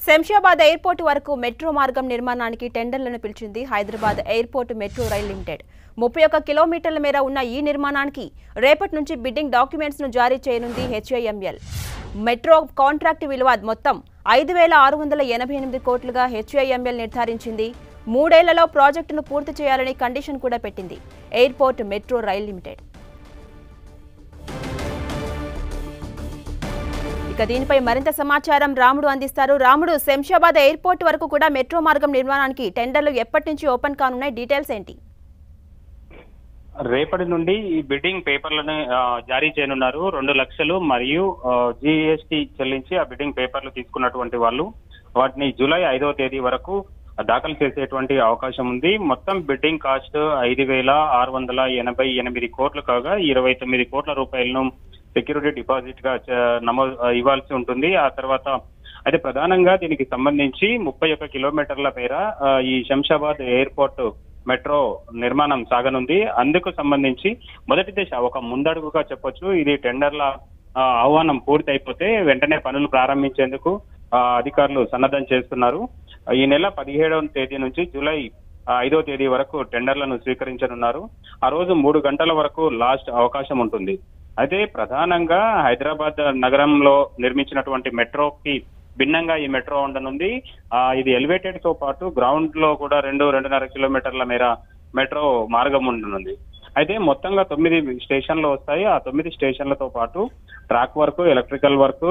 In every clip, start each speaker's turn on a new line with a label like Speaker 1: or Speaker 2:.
Speaker 1: Shamshabad airport వరకు metro మార్గం నిర్మాణానికి టెండర్లను పిలిచింది Hyderabad airport metro rail limited ముప్పై ఒక్క కిలోమీటర్ల మేర ఉన్న ఈ నిర్మాణానికి రేపటి నుంచి బిడ్డింగ్ డాక్యుమెంట్స్ ను జారీ చేయనుంది హెచ్ఐఎంఎల్ మెట్రో కాంట్రాక్ట్ విలువ మొత్తం ఐదు వేల ఆరు వందల ఎనభై ఎనిమిది కోట్లుగా హెచ్ఐఎంఎల్ నిర్ధారించింది మూడేళ్లలో ప్రాజెక్టును పూర్తి చేయాలని కండిషన్ కూడా పెట్టింది ఎయిర్పోర్ట్ మెట్రో రైల్ లిమిటెడ్ ఇక దీనిపై మరింత సమాచారం రాముడు అందిస్తారు రాముడు శంషాబాద్ ఎయిర్పోర్ట్ వరకు కూడా మెట్రో మార్గం నిర్మాణానికి టెండర్లు ఎప్పటి నుంచి ఓపెన్ కానున్నాయి డీటెయిల్స్ ఏంటి
Speaker 2: రేపటి నుండి ఈ బిడ్డింగ్ పేపర్లను ఆ, జారీ చేయనున్నారు రెండు లక్షలు మరియు జిఎస్టి చెల్లించి ఆ బిడ్డింగ్ పేపర్లు తీసుకున్నటువంటి వాళ్ళు వాటిని జూలై ఐదవ తేదీ వరకు దాఖలు చేసేటువంటి అవకాశం ఉంది మొత్తం బిడ్డింగ్ కాస్ట్ ఐదు వేల ఆరు వందల ఎనభై ఎనిమిది కోట్లు కాగా ఇరవై తొమ్మిది కోట్ల రూపాయలను సెక్యూరిటీ డిపాజిట్ గా చ- నమోదు ఆ, ఇవ్వాల్సి ఉంటుంది ఆ తర్వాత అయితే ప్రధానంగా దీనికి సంబంధించి ముప్పై ఒక్క కిలోమీటర్ల మేర ఆ, ఈ శంషాబాద్ ఎయిర్పోర్ట్ మెట్రో నిర్మాణం సాగనుంది అందుకు సంబంధించి మొదటి దశ ఒక ముందడుగుగా చెప్పొచ్చు ఇది టెండర్ల ఆ, ఆహ్వానం పూర్తి అయిపోతే వెంటనే పనులు ప్రారంభించేందుకు ఆ, అధికారులు సన్నద్ధం చేస్తున్నారు ఈ నెల పదిహేడవ తేదీ నుంచి జూలై ఆ, ఐదవ తేదీ వరకు టెండర్లను స్వీకరించనున్నారు ఆ రోజు మూడు గంటల వరకు లాస్ట్ అవకాశం ఉంటుంది అయితే ప్రధానంగా హైదరాబాద్ నగరంలో నిర్మించినటువంటి మెట్రోకి భిన్నంగా ఈ మెట్రో ఉండనుంది ఆ, ఇది ఎలివేటెడ్ తో పాటు గ్రౌండ్ లో కూడా రెండు రెండున్నర కిలోమీటర్ల మేర మెట్రో మార్గం ఉండనుంది అయితే మొత్తంగా తొమ్మిది స్టేషన్లు వస్తాయి ఆ తొమ్మిది స్టేషన్లతో పాటు track work electrical work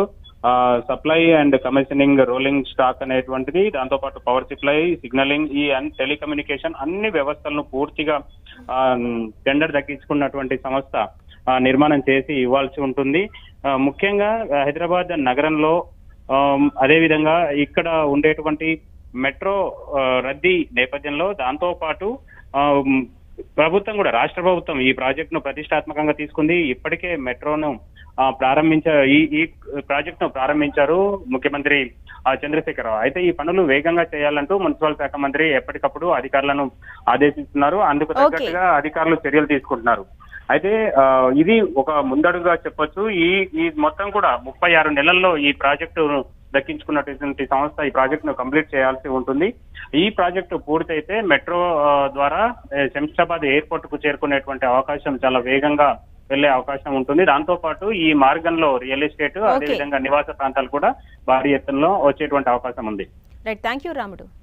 Speaker 2: supply and commissioning rolling stock అనేటువంటిది దాంతో పాటు పవర్ సప్లై సిగ్నలింగ్ ఈ టెలికమ్యూనికేషన్ అన్ని వ్యవస్థలను పూర్తిగా ఆ, టెండర్ దక్కించుకున్నటువంటి సంస్థ ఆ, నిర్మాణం చేసి ఇవ్వాల్సి ఉంటుంది ఆ, ముఖ్యంగా హైదరాబాద్ నగరంలో ఆమ్, అదేవిధంగా ఇక్కడ ఉండేటువంటి మెట్రో ఆ, రద్దీ నేపథ్యంలో దాంతో పాటు ఆమ్, ప్రభుత్వం కూడా రాష్ట్ర ప్రభుత్వం ఈ ప్రాజెక్ట్ ను ప్రతిష్టాత్మకంగా తీసుకుంది ఇప్పటికే మెట్రోను ఆ, ప్రారంభించ ఈ ఈ ప్రాజెక్ట్ ను ప్రారంభించారు ముఖ్యమంత్రి ఆ, చంద్రశేఖరరావు అయితే ఈ పనులు వేగంగా చేయాలంటూ మున్సిపల్ శాఖ మంత్రి ఎప్పటికప్పుడు అధికారులను ఆదేశిస్తున్నారు అందుకు
Speaker 1: Okay.
Speaker 2: తగ్గట్టుగా అధికారులు చర్యలు తీసుకుంటున్నారు అయితే ఆ, ఇది ఒక ముందడుగా చెప్పొచ్చు ఈ ఈ మొత్తం కూడా ముప్పై ఆరు నెలల్లో ఈ ప్రాజెక్టు దక్కించుకున్నటువంటి సంస్థ ఈ ప్రాజెక్ట్ ను కంప్లీట్ చేయాల్సి ఉంటుంది ఈ ప్రాజెక్టు పూర్తయితే మెట్రో ఆ, ద్వారా ఏ, శంషాబాద్ ఎయిర్పోర్ట్ కు చేరుకునేటువంటి అవకాశం చాలా వేగంగా వెళ్లే అవకాశం ఉంటుంది దాంతో పాటు ఈ మార్గంలో రియల్ ఎస్టేట్
Speaker 1: Okay.
Speaker 2: అదేవిధంగా నివాస ప్రాంతాలు కూడా భారీ ఎత్తులో వచ్చేటువంటి అవకాశం ఉంది
Speaker 1: రైట్ థ్యాంక్ యూ రాముడు